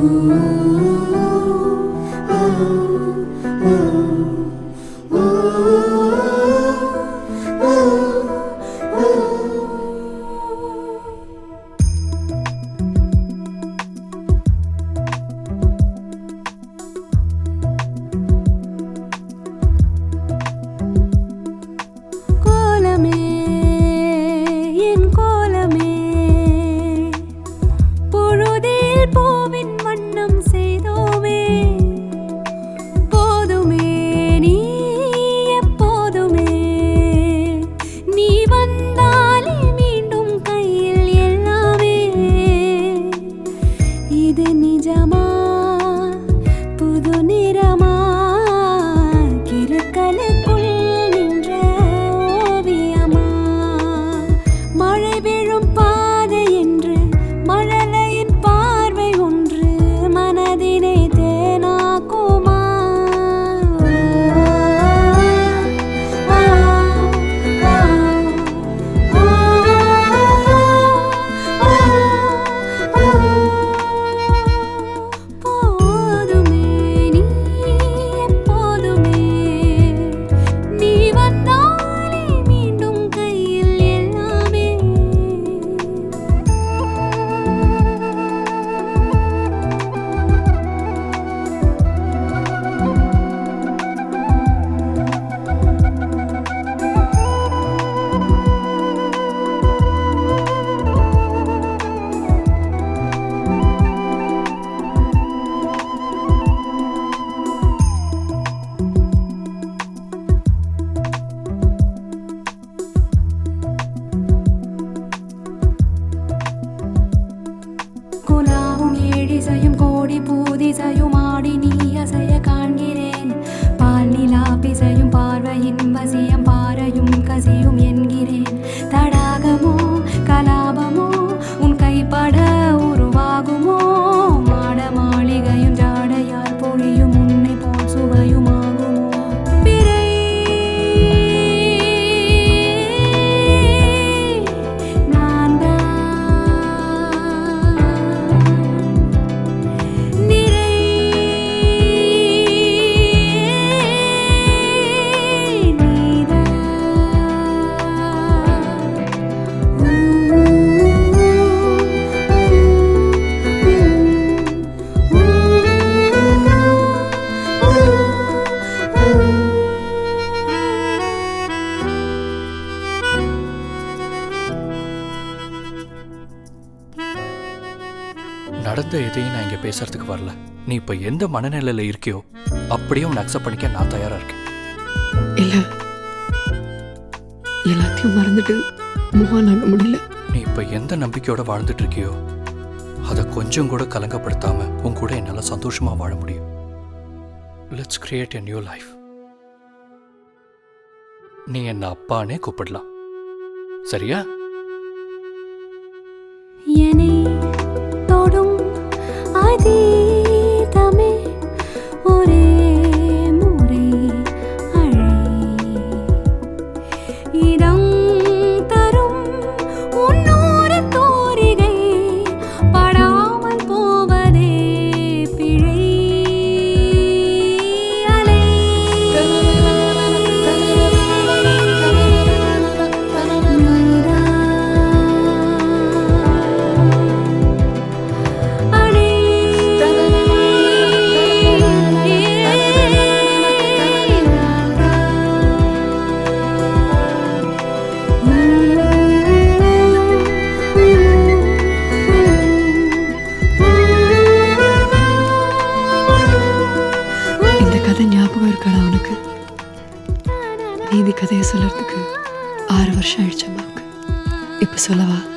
கோலமே என் கோலமே பொழுதில் பூவின் வண்ணம் செய்தோமே போதுமே நீ எப்போதுமே நீ வந்தாலே மீண்டும் கையில் எல்லாமே இது நிஜமா புது நிறமா கிறுக்கலுக்குள் நின்ற ஓவியமா மழை விழும் பாதை என்று மழலையின் பார்வை ஒன்று மனதினை தேனாக்குமா ஆ, ஆ, போதுமே நீ எப்போதுமே நீ வந்தாலே மீண்டும் கையில் எல்லாமே குலாவும் ஏழிசையும் கோடி பூதிசையும் ஆடி நீ அசைய காண்கிறேன் பால் நிலா பிசையும் பார்வையின் வசியம் பாறையும் கசியும் என்கிறேன் தடாகமோ கலாபமோ உன் கைப்பட உருவாகுமோ மாட மாளிகையும் ஜாடையால் பொழியும் உன்னை போல் சுவையுமாகுமோ பிறை நான் நிறை நடந்த எதையும் நான் இங்க பேசுறதுக்கு வரல நீ இப்ப எந்த மனநிலையில இருக்கியோ அப்படியே உன்னை அக்செப்ட் பண்ணிக்க நான் தயாரா இருக்கேன் இல்ல எல்லாத்தையும் மறந்துட்டு மூவ் ஆக முடியல நீ இப்ப எந்த நம்பிக்கையோட வாழ்ந்துட்டு இருக்கியோ அதை கொஞ்சம் கூட கலங்கப்படுத்தாம உன் கூட என்னால சந்தோஷமா வாழ முடியும் let's create a new life நீ என்ன அப்பானே கூப்பிடலாம் சரியா என்னை தொடும் அதீதமே ஒரே முறை அழை இடம் தரும் உன்னோர தோரிகை படாமல் போவதே பிழை அலை அடே இந்த கதை ஞாபகம் இருக்காடா உனக்கு நீதி கதையை சொல்றதுக்கு ஆறு வருஷம் ஆயிடுச்சு அம்மாவுக்கு இப்ப சொல்லவா